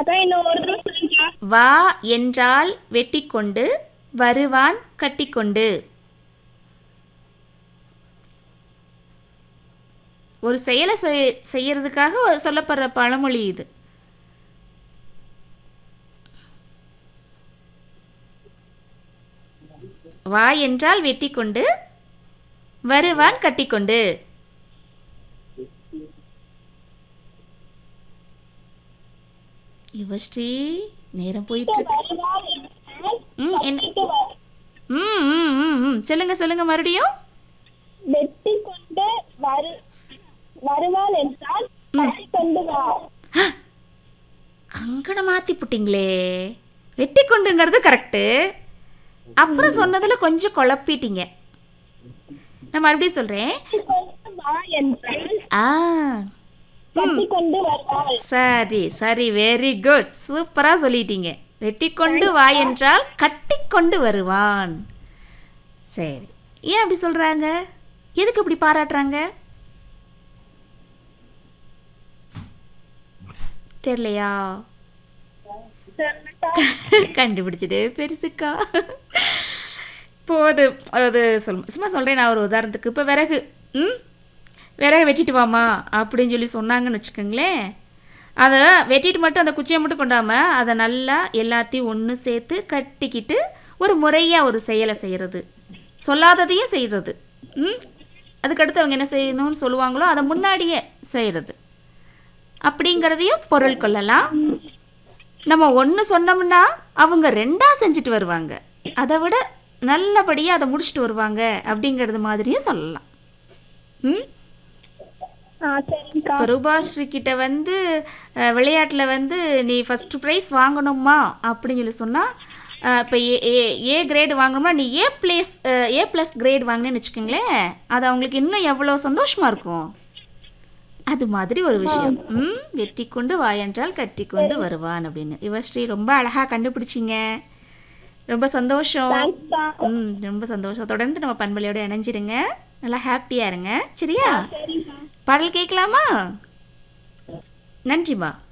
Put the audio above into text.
அக்கா இன்னும் ஒரு தடவை சொல்லுங்கக்கா வா என்றால் வெட்டிக்கொண்டு வருவான் கட்டிக்கொண்டு ஒரு செயலை செய்- செய்யறதுக்காக சொல்லப்படுற பழமொழி இது வா என்றால் வெட்டிக்கொண்டு வருவான் கட்டிக்கொண்டு யுவஸ்ரீ நேரம் போயிட்டு இருக்கு. வருவாள் என்றால் ம் என்ன கட்டிட்டு வ- ம் ம் ம் ம் சொல்லுங்க சொல்லுங்க மறுபடியும் வெட்டி கொண்டு வரு வருவாள் என்றால் கட்டி கொண்டு வா அங்கட மாத்தி புட்டிங்களே வெட்டி கொண்டுங்கிறது கரெக்டு அப்புறம் சொன்னதுல கொஞ்சம் குழப்பிட்டீங்க நான் மறுபடியும் சொல்றேன் வெட்டி கொண்டு வா என்றால் ஆ கட்டி கொண்டு வருவாள் சரி சரி வெரி குட் சூப்பரா சொல்லிட்டீங்க வெட்டி கொண்டு வா என்றால் கட்டிக்கொண்டு வருவான் சரி ஏன் அப்படி சொல்றாங்க எதுக்கு இப்படி பாராட்டுறாங்க தெரியலையா சரிக்கா. கண்டுபிடிச்சதே பெருசுக்கா போதும் அது சொல் சும்மா சொல்கிறேன் நான் ஒரு உதாரணத்துக்கு இப்போ விறகு ம் விறகு வெட்டிட்டு வாமா அப்படின்னு சொல்லி சொன்னாங்கன்னு வச்சுக்கோங்களேன் அதை வெட்டிட்டு மட்டும் அந்த குச்சியை மட்டும் கொண்டாமல் அதை நல்லா எல்லாத்தையும் ஒன்று சேர்த்து கட்டிக்கிட்டு ஒரு முறையாக ஒரு செயலை செய்கிறது சொல்லாததையும் செய்கிறது ம் அதுக்கடுத்து அவங்க என்ன செய்யணும்னு சொல்லுவாங்களோ அதை முன்னாடியே செய்கிறது அப்படிங்கிறதையும் பொருள் கொள்ளலாம் நம்ம ஒன்று சொன்னோம்னா அவங்க ரெண்டாக செஞ்சுட்டு வருவாங்க அதை விட நல்லபடியாக அதை முடிச்சுட்டு வருவாங்க அப்படிங்கிறது மாதிரியும் சொல்லலாம் ம் ஆ சரிங்கக்கா இப்போ ரூபாஸ்ரீ கிட்ட வந்து விளையாட்டில் வந்து நீ ஃபஸ்ட்டு ப்ரைஸ் வாங்கணுமா அப்படின்னு சொல்லி சொன்னால் இப்போ ஏ ஏ ஏ கிரேடு வாங்கணும்னா நீ A plus A plus grade வாங்கினேன்னு வச்சுக்கோங்களேன் அது அவங்களுக்கு இன்னும் எவ்வளோ சந்தோஷமாக இருக்கும் அது மாதிரி ஒரு விஷயம் ம் வெட்டி கொண்டு வாயென்றால் கட்டி கொண்டு வருவான் அப்படின்னு யுவஸ்ரீ ரொம்ப அழகாக கண்டுபிடிச்சிங்க ரொம்ப சந்தோஷம் தேங்க்ஸ்க்கா ம் ரொம்ப சந்தோஷம் தொடர்ந்து நம்ம பண்பலையோட இணைஞ்சிருங்க நல்லா ஹாப்பியாக இருங்க சரியா சரிங்கக்கா பாடல் கேட்கலாமா நன்றிம்மா